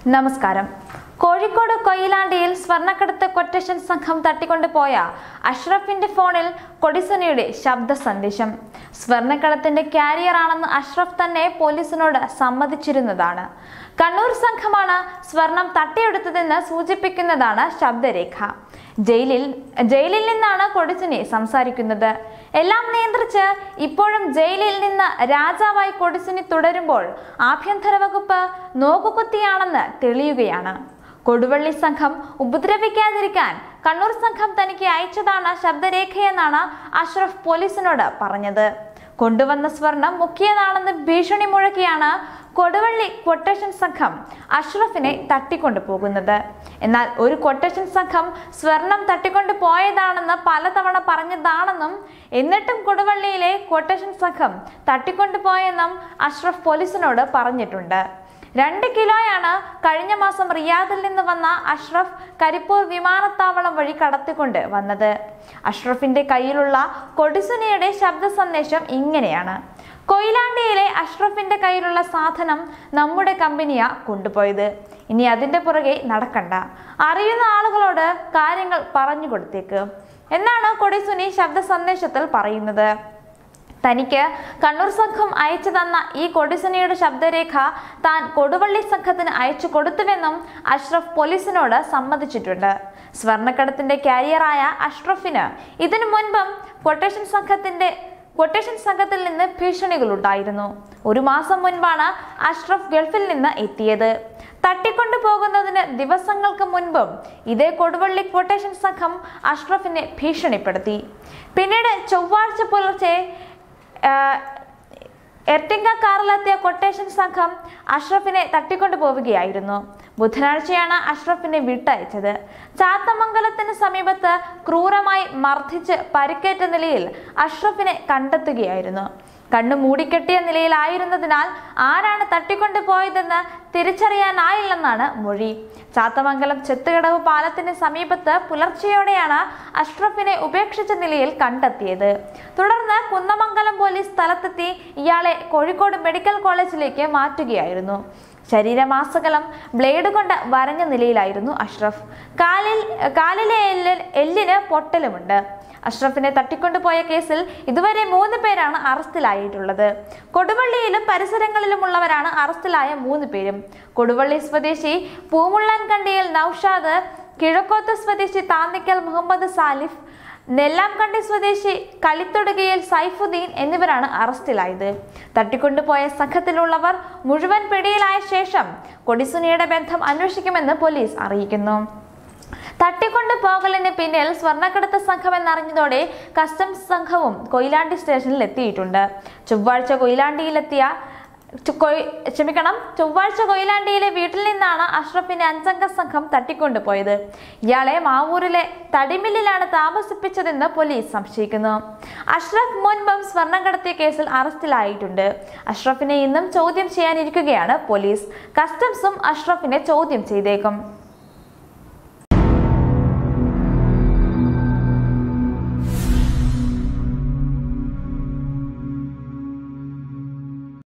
നമസ്കാരം കോഴിക്കോട് കൊയിലാണ്ടിയിൽ സ്വർണ്ണക്കടത്ത് കൊട്ടേഷൻ സംഘം തട്ടിക്കൊണ്ടുപോയ അഷ്റഫിന്റെ ഫോണിൽ കൊടിസുനിയുടെ ശബ്ദ സന്ദേശം സ്വർണ്ണക്കടത്തിന്റെ കാരിയറാണെന്ന് അഷ്റഫ് തന്നെ പോലീസിനോട് സമ്മതിച്ചിരുന്നതാണ് കണ്ണൂർ സംഘമാണ് സ്വർണം തട്ടിയെടുത്തതെന്ന് സൂചിപ്പിക്കുന്നതാണ് ശബ്ദരേഖ ജയിലിൽ ജയിലിൽ നിന്നാണ് കൊടിസുനി സംസാരിക്കുന്നത് എല്ലാം നിയന്ത്രിച്ച് ഇപ്പോഴും ജയിലിൽ നിന്ന് രാജാവായി കൊടിസുനി തുടരുമ്പോൾ ആഭ്യന്തര വകുപ്പ് നോക്കുകുത്തിയാണെന്ന് തെളിയുകയാണ് കൊടുവള്ളി സംഘം ഉപദ്രവിക്കാതിരിക്കാൻ കണ്ണൂർ സംഘം തനിക്ക് അയച്ചതാണ് ശബ്ദരേഖയെന്നാണ് അഷ്റഫ് പോലീസിനോട് പറഞ്ഞത് കൊണ്ടുവന്ന സ്വർണം മുക്കിയതാണെന്ന് ഭീഷണി മുഴക്കിയാണ് കൊടുവള്ളി കൊട്ടേഷൻ സംഘം അഷ്റഫിനെ തട്ടിക്കൊണ്ടു പോകുന്നത് എന്നാൽ ഒരു കൊട്ടേഷൻ സംഘം സ്വർണം തട്ടിക്കൊണ്ടു പോയതാണെന്ന് പലതവണ പറഞ്ഞതാണെന്നും എന്നിട്ടും കൊടുവള്ളിയിലെ കൊട്ടേഷൻ സംഘം തട്ടിക്കൊണ്ടുപോയെന്നും അഷ്റഫ് പോലീസിനോട് പറഞ്ഞിട്ടുണ്ട് രണ്ട് കിലോയാണ് കഴിഞ്ഞ മാസം റിയാദിൽ നിന്ന് വന്ന അഷ്റഫ് കരിപ്പൂർ വിമാനത്താവളം വഴി കടത്തിക്കൊണ്ട് വന്നത് അഷ്റഫിന്റെ കയ്യിലുള്ള കൊടിസുനിയുടെ ശബ്ദ സന്ദേശം ഇങ്ങനെയാണ് കൊയിലാണ്ടിയിലെ അഷ്റഫിന്റെ കയ്യിലുള്ള സാധനം നമ്മുടെ കമ്പനിയാ കൊണ്ടുപോയത് ഇനി അതിന്റെ പുറകെ നടക്കണ്ട അറിയുന്ന ആളുകളോട് കാര്യങ്ങൾ പറഞ്ഞു കൊടുത്തേക്ക് എന്നാണ് കൊടിസുനി ശബ്ദ സന്ദേശത്തിൽ പറയുന്നത് തനിക്ക് കണ്ണൂർ സംഘം അയച്ചു തന്ന ഈ കൊടിസുനിയുടെ ശബ്ദരേഖ താൻ കൊടുവള്ളി സംഘത്തിന് അയച്ചു കൊടുത്തുവെന്നും അഷ്റഫ് പോലീസിനോട് സമ്മതിച്ചിട്ടുണ്ട് സ്വർണ്ണക്കടത്തിന്റെ കാരിയറായ അഷ്റഫിന് ഇതിനു മുൻപും കൊട്ടേഷൻ സംഘത്തിന്റെ കൊട്ടേഷൻ സംഘത്തിൽ നിന്ന് ഭീഷണികളുണ്ടായിരുന്നു ഒരു മാസം മുൻപാണ് അഷ്റഫ് ഗൾഫിൽ നിന്ന് എത്തിയത് തട്ടിക്കൊണ്ടു പോകുന്നതിന് ദിവസങ്ങൾക്ക് മുൻപും ഇതേ കൊടുവള്ളി കൊട്ടേഷൻ സംഘം അഷ്റഫിനെ ഭീഷണിപ്പെടുത്തി പിന്നീട് ചൊവ്വാഴ്ച പുലർച്ചെ ആഹ്, എർട്ടിങ്ക കാറിലെത്തിയ കൊട്ടേഷൻ സംഘം അഷ്റഫിനെ തട്ടിക്കൊണ്ടു പോവുകയായിരുന്നു ബുധനാഴ്ചയാണ് അഷ്റഫിനെ വിട്ടയച്ചത് ചാത്തമംഗലത്തിന് സമീപത്ത് ക്രൂരമായി മർദ്ദിച്ച് പരിക്കേറ്റ നിലയിൽ അഷ്റഫിനെ കണ്ടെത്തുകയായിരുന്നു കണ്ണു മൂടിക്കെട്ടിയ നിലയിലായിരുന്നതിനാൽ ആരാണ് തട്ടിക്കൊണ്ടു പോയതെന്ന് തിരിച്ചറിയാനായില്ലെന്നാണ് മൊഴി ചാത്തമംഗലം ചെത്തുകടവ് പാലത്തിന് സമീപത്ത് പുലർച്ചെയോടെയാണ് അഷ്റഫിനെ ഉപേക്ഷിച്ച നിലയിൽ കണ്ടെത്തിയത് തുടർന്ന് കുന്നമംഗലം പോലീസ് സ്ഥലത്തെത്തി ഇയാളെ കോഴിക്കോട് മെഡിക്കൽ കോളേജിലേക്ക് മാറ്റുകയായിരുന്നു ശരീരമാസകലം ബ്ലേഡ് കൊണ്ട് വരഞ്ഞ നിലയിലായിരുന്നു അഷ്റഫ് കാലിൽ കാലിലെ എല്ലിൽ എല്ലിന് പൊട്ടലുമുണ്ട് അഷ്റഫിനെ തട്ടിക്കൊണ്ടുപോയ കേസിൽ ഇതുവരെ മൂന്ന് പേരാണ് അറസ്റ്റിലായിട്ടുള്ളത് കൊടുവള്ളിയിലും പരിസരങ്ങളിലുമുള്ളവരാണ് അറസ്റ്റിലായ മൂന്ന് പേരും കൊടുവള്ളി സ്വദേശി പൂമുള്ളൻകണ്ടിയിൽ നൌഷാദ് കിഴക്കോത്ത് സ്വദേശി താന്നിക്കൽ മുഹമ്മദ് സാലിഫ് നെല്ലാംകണ്ടി സ്വദേശി കളിത്തൊടുകയിൽ സൈഫുദ്ദീൻ എന്നിവരാണ് അറസ്റ്റിലായത് തട്ടിക്കൊണ്ടുപോയ സംഘത്തിലുള്ളവർ മുഴുവൻ പിടിയിലായ ശേഷം കൊടിസുനിയുടെ ബന്ധം അന്വേഷിക്കുമെന്ന് പോലീസ് അറിയിക്കുന്നു തട്ടിക്കൊണ്ടു പോകലിന് പിന്നിൽ സ്വർണ്ണക്കടത്ത് സംഘം എന്നറിഞ്ഞതോടെ കസ്റ്റംസ് സംഘവും കൊയിലാണ്ടി സ്റ്റേഷനിൽ എത്തിയിട്ടുണ്ട് ചൊവ്വാഴ്ച കൊയിലാണ്ടിയിലെത്തിയ ചു- കൊയ്- ക്ഷമിക്കണം ചൊവ്വാഴ്ച കൊയിലാണ്ടിയിലെ വീട്ടിൽ നിന്നാണ് അഷ്റഫിന്റെ അഞ്ചംഗ സംഘം തട്ടിക്കൊണ്ടുപോയത് ഇയാളെ മാവൂരിലെ തടിമില്ലിലാണ് താമസിപ്പിച്ചതെന്ന് പോലീസ് സംശയിക്കുന്നു അഷ്റഫ് മുൻപും സ്വർണം കടത്തിയ കേസിൽ അറസ്റ്റിലായിട്ടുണ്ട് അഷ്റഫിനെ ഇന്നും ചോദ്യം ചെയ്യാനിരിക്കുകയാണ് പോലീസ് കസ്റ്റംസും അഷ്റഫിനെ ചോദ്യം ചെയ്തേക്കും